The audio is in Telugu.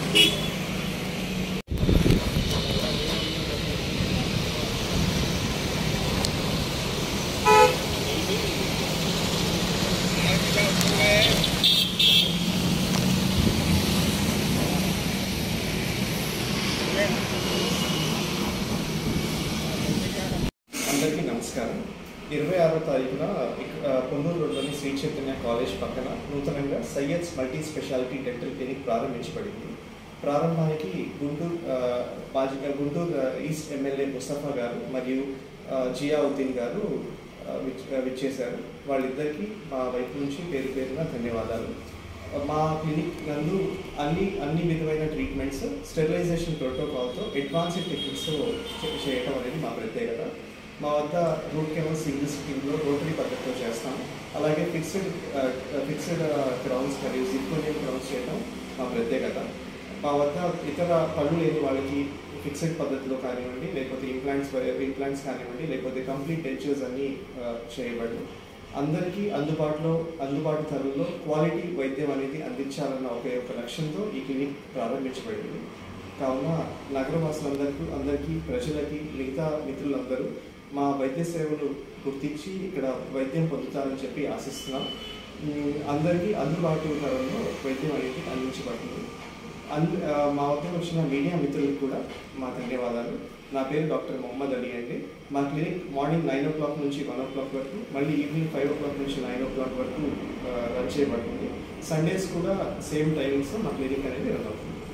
అందరికీ నమస్కారం ఇరవై ఆరో తారీఖున ఇక్- ఆ, పొన్నూరు రోడ్లోని శ్రీ చైతన్య కాలేజ్ పక్కన నూతనంగా Syed's multi speciality dental clinic ప్రారంభించబడింది ప్రారంభానికి గుంటూరు ఆ, మాజీ గుంటూరు ఆ, ఈస్ట్ ఎమ్మెల్యే ముస్తఫా గారు మరియు ఆ, జియావుద్దీన్ గారు ఆ, విచ్- ఆ, విచ్చేశారు వాళ్ళిద్దరికీ మా వైపు నుంచి పేరు పేరున ధన్యవాదాలు మా క్లినిక్ నందు అన్ని అన్ని విధమైన ట్రీట్మెంట్స్ స్టెరిలైజేషన్ ప్రోటోకాల్తో అడ్వాన్స్డ్ టెక్నిక్స్తో చేయటం అనేది మా ప్రత్యేకత మా వద్ద రూట్ కెనాల్ సింగిల్ స్కీమ్లో రోటరీ పద్ధతిలో చేస్తాం అలాగే ఫిక్స్డ్ ఫిక్స్డ్ క్రౌన్స్ మరియు జిర్కోనియం క్రౌన్స్ చేయడం మా ప్రత్యేకత మా వద్ద ఇతర పళ్ళు లేని వాళ్ళకి ఫిక్స్డ్ పద్ధతిలో కానివ్వండి లేకపోతే ఇంప్లాంట్స్ ఇంప్లాంట్స్ కానివ్వండి లేకపోతే కంప్లీట్ డెంచర్స్ అన్నీ ఆ, చేయబడి అందరికీ అందుబాటులో అందుబాటు ధరల్లో క్వాలిటీ వైద్యం అనేది అందించాలన్న ఒకే ఒక లక్ష్యంతో ఈ క్లినిక్ ప్రారంభించబడింది కావున నగరవాసులందరికీ అందరికీ ప్రజలకి మిగతా మిత్రులందరూ మా వైద్య సేవలు గుర్తించి ఇక్కడ వైద్యం పొందుతారని చెప్పి ఆశిస్తున్నాం ఉమ్, అందరికీ అందుబాటు ధరల్లో వైద్యం అనేది అందించబడుతుంది అన్ ఆ, మా వద్దకు వచ్చిన మీడియా మిత్రులకు కూడా మా ధన్యవాదాలు నా పేరు డాక్టర్ మొహమ్మద్ అలీ అండి మా clinic morning nine o'clock నుంచి వన్ ఓ క్లాక్ వరకు మళ్ళీ ఈవినింగ్ ఫైవ్ ఓ క్లాక్ నుంచి నైన్ ఓ క్లాక్ వరకు ఆ, రన్ చేయబడుతుంది సండేస్ కూడా సేమ్ టైమింగ్స్ మా క్లినిక్ అనేది రన్ అవుతుంది